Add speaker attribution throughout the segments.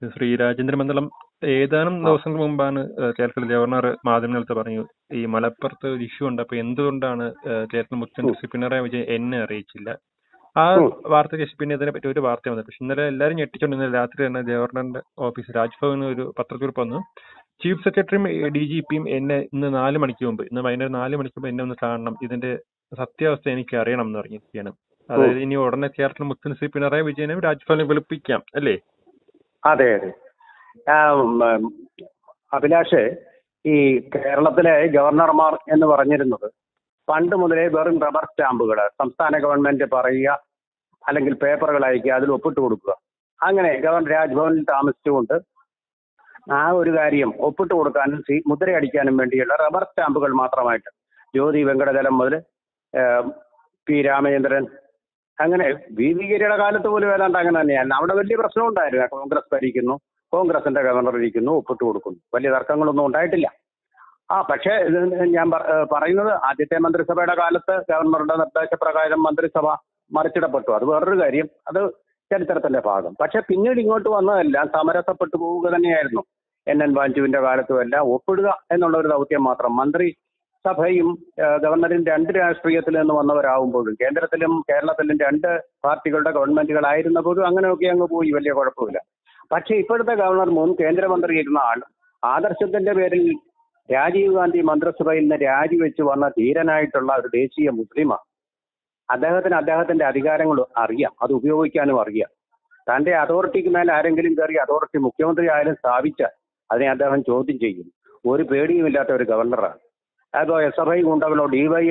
Speaker 1: ശ്രീ രാജേന്ദ്ര മണ്ഡലം ഏതാനും ദിവസങ്ങൾ മുമ്പാണ് ഏഹ്, കേരളത്തിലെ ഗവർണർ മാധ്യമങ്ങളടുത്ത് പറഞ്ഞു ഈ മലപ്പുറത്ത് ഒരു ഇഷ്യൂ ഉണ്ട് അപ്പൊ എന്തുകൊണ്ടാണ് ഏഹ്, കേരളത്തിലെ മുഖ്യമന്ത്രി ശ്രീ പിണറായി വിജയൻ എന്നെ അറിയിച്ചില്ല ആ
Speaker 2: ഉം.
Speaker 1: വാർത്തയ്ക്ക് ശേഷം പിന്നെ ഇതിനെ പറ്റി ഒരു വാർത്ത വന്നത് പക്ഷെ ഇന്നലെ എല്ലാവരും ഞെട്ടിച്ചുകൊണ്ട് ഇന്നലെ രാത്രി തന്നെ ഗവർണറിന്റെ ഓഫീസ് രാജ്ഭവന് ഒരു പത്രക്കുറിപ്പ് വന്നു ചീഫ് സെക്രട്ടറിയും ഡി ജി പിയും എന്നെ ഇന്ന് നാല് മണിക്ക് മുമ്പ് ഇന്ന് വൈകുന്നേരം നാല് മണിക്ക് മുമ്പ് എന്നെ ഒന്ന് കാണണം ഇതിന്റെ സത്യാവസ്ഥ എനിക്ക് അറിയണം എന്ന് പറഞ്ഞിരിക്കുകയാണ് അതായത് ഇനി ഉടനെ കേരളത്തിലെ മുഖ്യമന്ത്രി പിണറായി വിജയനെ രാജ്ഭവനെ വിളിപ്പിക്കാം അല്ലേ
Speaker 2: അതെ അതെ ആ, ഉം, ഉം, അഭിലാഷ് ഈ കേരളത്തിലെ ഗവർണർമാർ എന്ന് പറഞ്ഞിരുന്നത് പണ്ട് മുതലേ വെറും റബ്ബർ സ്റ്റാമ്പുകൾ സംസ്ഥാന ഗവൺമെന്റ് പറയുക അല്ലെങ്കിൽ പേപ്പറുകൾ അയക്കുക അതിൽ ഒപ്പിട്ട് കൊടുക്കുക അങ്ങനെ ഗവർണർ രാജ്ഭവനിൽ താമസിച്ചുകൊണ്ട് ആ ഒരു കാര്യം ഒപ്പിട്ട് കൊടുക്കാനും സി- മുദ്രയടിക്കാനും വേണ്ടിയുള്ള റബ്ബർ സ്റ്റാമ്പുകൾ മാത്രമായിട്ട് ജ്യോതി വെങ്കടചലം മുതൽ പി രാമചന്ദ്രൻ അങ്ങനെ വി വി ഗിരിയുടെ കാലത്ത് പോലും ഏതാണ്ട് അങ്ങനെ തന്നെയായിരുന്നു അവിടെ വലിയ പ്രശ്നം ഉണ്ടായിരുന്നു കോൺഗ്രസ് ഭരിക്കുന്നു കോൺഗ്രസിന്റെ ഗവർണർ ഇരിക്കുന്നു ഒപ്പിട്ട് കൊടുക്കുന്നു വലിയ തർക്കങ്ങളൊന്നും ഉണ്ടായിട്ടില്ല ആ പക്ഷേ ഇത് ഞാൻ പ- ഏഹ് പറയുന്നത് ആദ്യത്തെ മന്ത്രിസഭയുടെ കാലത്ത് ഗവർണറുടെ നിർദ്ദേശപ്രകാരം മന്ത്രിസഭ മറിച്ചിടപ്പെട്ടു അത് വേറൊരു കാര്യം അത് ചരിത്രത്തിന്റെ ഭാഗം പക്ഷെ പിന്നീട് ഇങ്ങോട്ട് വന്നതെല്ലാം സമരസപ്പെട്ടു പോവുക തന്നെയായിരുന്നു എൻ എൻ ബാഞ്ചുവിന്റെ കാലത്തും എല്ലാം ഒപ്പിടുക എന്നുള്ള ഒരു ദൗത്യം മാത്രം മന്ത്രി സഭയും ഏഹ് ഗവർണറും രണ്ട് രാഷ്ട്രീയത്തിൽ നിന്ന് വന്നവരാകുമ്പോഴും കേന്ദ്രത്തിലും കേരളത്തിലും രണ്ട് പാർട്ടികളുടെ ഗവൺമെന്റുകളായിരുന്നപ്പോഴും അങ്ങനെയൊക്കെ അങ്ങ് പോയി വലിയ കുഴപ്പമില്ല പക്ഷേ ഇപ്പോഴത്തെ ഗവർണർ മുൻ കേന്ദ്രമന്ത്രി ഇരുന്ന ആൾ ആദർശത്തിന്റെ പേരിൽ രാജീവ് ഗാന്ധി മന്ത്രിസഭയിൽ നിന്ന് രാജിവെച്ച് വന്ന ധീരനായിട്ടുള്ള ഒരു ദേശീയ മുസ്ലിമാണ് അദ്ദേഹത്തിന് അദ്ദേഹത്തിന്റെ അധികാരങ്ങൾ അറിയാം അത് ഉപയോഗിക്കാനും അറിയാം തന്റെ അതോറിറ്റിക്ക് മേൽ ആരെങ്കിലും കയറി അതോറിറ്റി മുഖ്യമന്ത്രി ആയാലും സ്ഥാപിച്ചാൽ അതിനെ അദ്ദേഹം ചോദ്യം ചെയ്യും ഒരു പേടിയുമില്ലാത്ത ഒരു ഗവർണറാണ് അതോ എസ് എഫ് ഐ ഗുണ്ടകളോ ഡിവൈ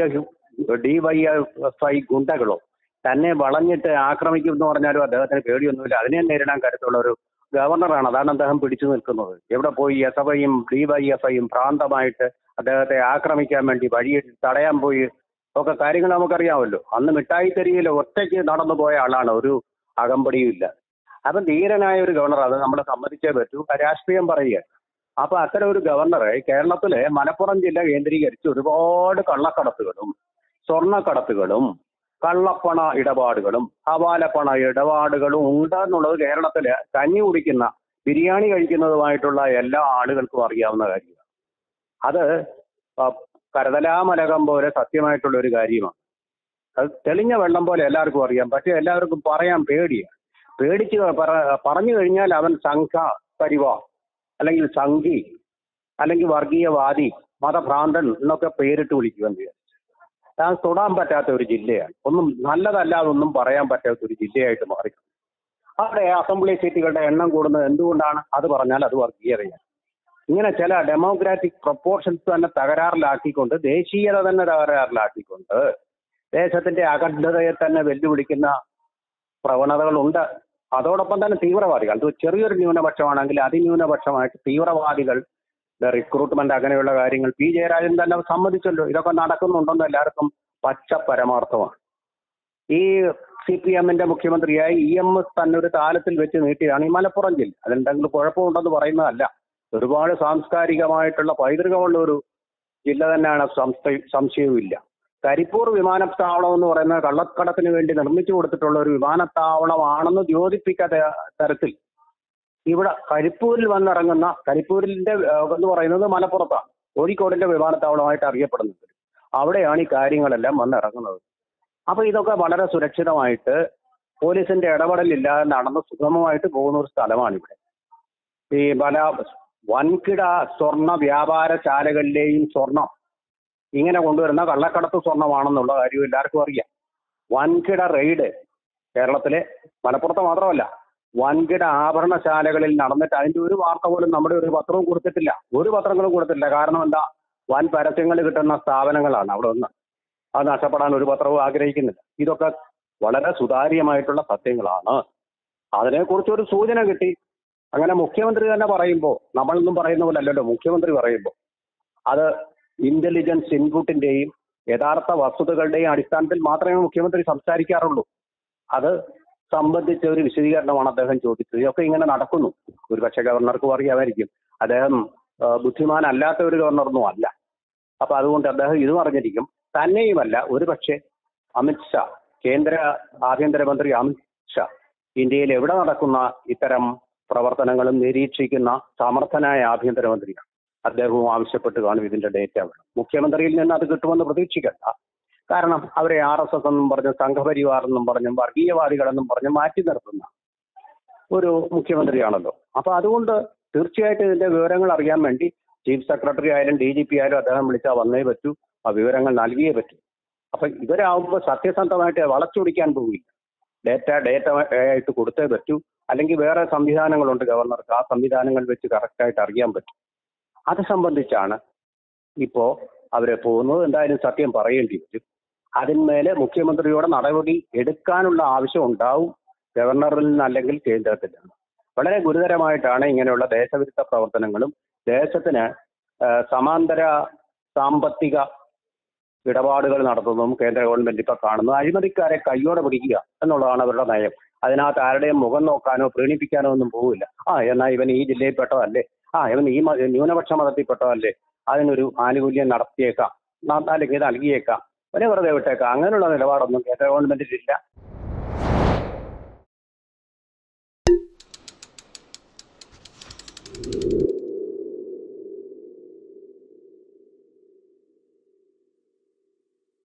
Speaker 2: ഡിവൈ എഫ് ഐ ഗുണ്ടകളോ തന്നെ വളഞ്ഞിട്ട് ആക്രമിക്കും എന്ന് പറഞ്ഞാലും അദ്ദേഹത്തിന് പേടിയൊന്നുമില്ല അതിനെ നേരിടാൻ കരുത്തുള്ള ഒരു ഗവർണറാണ് അതാണ് അദ്ദേഹം പിടിച്ചു നിൽക്കുന്നത് എവിടെ പോയി എസ് എഫ് ഐയും ഡിവൈ എഫ് ഐയും ഭ്രാന്തമായിട്ട് അദ്ദേഹത്തെ ആക്രമിക്കാൻ വേണ്ടി വഴി തടയാൻ പോയി ഒക്കെ കാര്യങ്ങൾ നമുക്കറിയാമല്ലോ അന്ന് മിഠായി തെരുവിൽ ഒറ്റയ്ക്ക് നടന്നു പോയ ആളാണ് ഒരു അകമ്പടിയും ഇല്ല അപ്പൊ ധീരനായ ഒരു ഗവർണർ അത് നമ്മൾ സമ്മതിച്ചേ പറ്റൂ രാഷ്ട്രീയം പറയുക അപ്പൊ അത്തരം ഒരു ഗവർണറെ കേരളത്തിലെ മലപ്പുറം ജില്ല കേന്ദ്രീകരിച്ച് ഒരുപാട് കള്ളക്കടത്തുകളും സ്വർണ്ണക്കടത്തുകളും കള്ളപ്പണ ഇടപാടുകളും ഹവാലപ്പണ ഇടപാടുകളും ഉണ്ട് എന്നുള്ളത് കേരളത്തില് കഞ്ഞി കുടിക്കുന്ന ബിരിയാണി കഴിക്കുന്നതുമായിട്ടുള്ള എല്ലാ ആളുകൾക്കും അറിയാവുന്ന കാര്യമാണ് അത് ആ, കരതലാമലകം പോലെ സത്യമായിട്ടുള്ള ഒരു കാര്യമാണ് അത് തെളിഞ്ഞ വെള്ളം പോലെ എല്ലാവർക്കും അറിയാം പക്ഷെ എല്ലാവർക്കും പറയാൻ പേടിയാണ് പേടിച്ച് പറ- പറഞ്ഞു കഴിഞ്ഞാൽ അവൻ സംഘ പരിവാർ അല്ലെങ്കിൽ സംഘി അല്ലെങ്കിൽ വർഗീയവാദി മതഭ്രാന്തൻ എന്നൊക്കെ പേരിട്ട് വിളിക്കുകയും ചെയ്യാം അത് തൊടാൻ പറ്റാത്ത ഒരു ജില്ലയാണ് ഒന്നും നല്ലതല്ലാതൊന്നും പറയാൻ പറ്റാത്ത ഒരു ജില്ലയായിട്ട് മാറി അവിടെ അസംബ്ലി സീറ്റുകളുടെ എണ്ണം കൂടുന്നത് എന്തുകൊണ്ടാണ് അത് പറഞ്ഞാൽ അത് വർഗീയതയാണ് ഇങ്ങനെ ചില ഡെമോക്രാറ്റിക് പ്രൊപ്പോർഷൻസ് തന്നെ തകരാറിലാക്കിക്കൊണ്ട് ദേശീയത തന്നെ തകരാറിലാക്കിക്കൊണ്ട് ദേശത്തിന്റെ അഖണ്ഡതയെ തന്നെ വെല്ലുവിളിക്കുന്ന പ്രവണതകളുണ്ട് അതോടൊപ്പം തന്നെ തീവ്രവാദികൾ അത് ചെറിയൊരു ന്യൂനപക്ഷമാണെങ്കിൽ അതിന്യൂനപക്ഷമായിട്ട് തീവ്രവാദികൾ റിക്രൂട്ട്മെന്റ് അങ്ങനെയുള്ള കാര്യങ്ങൾ പി ജയരാജൻ തന്നെ സമ്മതിച്ചല്ലോ ഇതൊക്കെ നടക്കുന്നുണ്ടെന്ന് എല്ലാവർക്കും പച്ച പരമാർത്ഥമാണ് ഈ സി പി എമ്മിന്റെ മുഖ്യമന്ത്രിയായി ഇ എം എസ് തന്നെ ഒരു താലത്തിൽ വെച്ച് നീട്ടിയാണ് ഈ മലപ്പുറം ജില്ല അതിലെന്തെങ്കിലും കുഴപ്പമുണ്ടെന്ന് പറയുന്നതല്ല ഒരുപാട് സാംസ്കാരികമായിട്ടുള്ള പൈതൃകമുള്ള ഒരു ജില്ല തന്നെയാണ് സംശയ- സംശയവുമില്ല കരിപ്പൂർ വിമാനത്താവളം എന്ന് പറയുന്നത് കള്ളക്കടത്തിന് വേണ്ടി നിർമ്മിച്ചു കൊടുത്തിട്ടുള്ള ഒരു വിമാനത്താവളമാണെന്ന് ദ്യോതിപ്പിക്കാത്ത തരത്തിൽ ഇവിടെ കരിപ്പൂരിൽ വന്നിറങ്ങുന്ന കരിപ്പൂരിന്റെ ഏഹ്, എന്ന് പറയുന്നത് മലപ്പുറത്താണ് കോഴിക്കോടിന്റെ വിമാനത്താവളമായിട്ട് അറിയപ്പെടുന്നത് അവിടെയാണ് ഈ കാര്യങ്ങളെല്ലാം വന്നിറങ്ങുന്നത് അപ്പൊ ഇതൊക്കെ വളരെ സുരക്ഷിതമായിട്ട് പോലീസിന്റെ ഇടപെടലില്ലാതെ നടന്ന് സുഗമമായിട്ട് പോകുന്ന ഒരു സ്ഥലമാണ് ഇവിടെ ഈ പല വൻകിട സ്വർണ്ണ വ്യാപാരശാലകളിലെയും സ്വർണം ഇങ്ങനെ കൊണ്ടുവരുന്ന കള്ളക്കടത്ത് സ്വർണമാണെന്നുള്ള കാര്യം എല്ലാവർക്കും അറിയാം വൻകിട റെയ്ഡ് കേരളത്തിലെ മലപ്പുറത്ത് മാത്രമല്ല വൻകിട ആഭരണശാലകളിൽ നടന്നിട്ട് അതിന്റെ ഒരു വാർത്ത പോലും നമ്മുടെ ഒരു പത്രവും കൊടുത്തിട്ടില്ല ഒരു പത്രങ്ങളും കൊടുത്തിട്ടില്ല കാരണം എന്താ വൻ പരസ്യങ്ങൾ കിട്ടുന്ന സ്ഥാപനങ്ങളാണ് അവിടെ ഒന്ന് അത് നഷ്ടപ്പെടാൻ ഒരു പത്രവും ആഗ്രഹിക്കുന്നില്ല ഇതൊക്കെ വളരെ സുതാര്യമായിട്ടുള്ള സത്യങ്ങളാണ് അതിനെക്കുറിച്ച് ഒരു സൂചന കിട്ടി അങ്ങനെ മുഖ്യമന്ത്രി തന്നെ പറയുമ്പോൾ നമ്മളൊന്നും പറയുന്ന പോലെ അല്ലല്ലോ മുഖ്യമന്ത്രി പറയുമ്പോൾ അത് ഇന്റലിജൻസ് ഇൻപുട്ടിന്റെയും യഥാർത്ഥ വസ്തുതകളുടെയും അടിസ്ഥാനത്തിൽ മാത്രമേ മുഖ്യമന്ത്രി സംസാരിക്കാറുള്ളൂ അത് സംബന്ധിച്ച ഒരു വിശദീകരണമാണ് അദ്ദേഹം ചോദിച്ചത് ഇതൊക്കെ ഇങ്ങനെ നടക്കുന്നു ഒരുപക്ഷെ ഗവർണർക്കും അറിയാമായിരിക്കും അദ്ദേഹം ആ, ബുദ്ധിമാനല്ലാത്ത ഒരു ഗവർണറൊന്നും അല്ല അപ്പൊ അതുകൊണ്ട് അദ്ദേഹം ഇത് പറഞ്ഞിരിക്കും തന്നെയുമല്ല ഒരുപക്ഷെ അമിത്ഷാ കേന്ദ്ര ആഭ്യന്തരമന്ത്രി അമിത് ഷാ ഇന്ത്യയിൽ എവിടെ നടക്കുന്ന ഇത്തരം പ്രവർത്തനങ്ങളും നിരീക്ഷിക്കുന്ന സമർത്ഥനായ ആഭ്യന്തരമന്ത്രിയാണ് അദ്ദേഹവും ആവശ്യപ്പെട്ട് കാണും ഇതിന്റെ ഡേറ്റ വേണം മുഖ്യമന്ത്രിയിൽ നിന്ന് അത് കിട്ടുമെന്ന് പ്രതീക്ഷിക്കണ്ട കാരണം അവരെ ആർ എസ് എസ് എന്നും പറഞ്ഞ് സംഘപരിവാർ എന്നും പറഞ്ഞും വർഗീയവാദികളെന്നും പറഞ്ഞ് മാറ്റി നിർത്തുന്ന ഒരു മുഖ്യമന്ത്രിയാണല്ലോ അപ്പൊ അതുകൊണ്ട് തീർച്ചയായിട്ടും ഇതിന്റെ വിവരങ്ങൾ അറിയാൻ വേണ്ടി ചീഫ് സെക്രട്ടറി ആയാലും ഡി ജി പി ആയാലും അദ്ദേഹം വിളിച്ചാൽ വന്നേ പറ്റൂ ആ വിവരങ്ങൾ നൽകിയേ പറ്റൂ അപ്പൊ ഇവരാകുമ്പോൾ സത്യസന്ധമായിട്ട് വളച്ചൊടിക്കാൻ പോവില്ല ഡേറ്റ ഡേറ്റ ആയിട്ട് കൊടുത്തേ പറ്റൂ അല്ലെങ്കിൽ വേറെ സംവിധാനങ്ങളുണ്ട് ഗവർണർക്ക് ആ സംവിധാനങ്ങൾ വെച്ച് കറക്റ്റായിട്ട് അറിയാൻ പറ്റും അത് സംബന്ധിച്ചാണ് ഇപ്പോ അവരെ പോകുന്നത് എന്തായാലും സത്യം പറയേണ്ടി വരും അതിന്മേലെ മുഖ്യമന്ത്രിയുടെ നടപടി എടുക്കാനുള്ള ആവശ്യം ഉണ്ടാവും ഗവർണറിൽ നിന്ന് അല്ലെങ്കിൽ കേന്ദ്രത്തിൽ നിന്ന് വളരെ ഗുരുതരമായിട്ടാണ് ഇങ്ങനെയുള്ള ദേശവിരുദ്ധ പ്രവർത്തനങ്ങളും ദേശത്തിന് ആ, സമാന്തര സാമ്പത്തിക ഇടപാടുകൾ നടത്തുന്നതും കേന്ദ്ര ഗവൺമെന്റ് ഇപ്പൊ കാണുന്നത് അഴിമതിക്കാരെ കയ്യോടെ പിടിക്കുക എന്നുള്ളതാണ് അവരുടെ നയം അതിനകത്ത് ആരുടെയും മുഖം നോക്കാനോ പ്രീണിപ്പിക്കാനോ ഒന്നും പോവില്ല ആ എന്നാ ഇവൻ ഈ ജില്ലയിൽ പെട്ടതല്ലേ ആ ഇവൻ ഈ മ- ന്യൂനപക്ഷ മതത്തിൽ പെട്ടതല്ലേ അതിനൊരു ആനുകൂല്യം നടത്തിയേക്കാം ന- അല്ലെങ്കിൽ നൽകിയേക്കാം അവനെ വെറുതെ വിട്ടേക്കാം അങ്ങനെയുള്ള നിലപാടൊന്നും കേന്ദ്ര ഗവൺമെന്റിലില്ല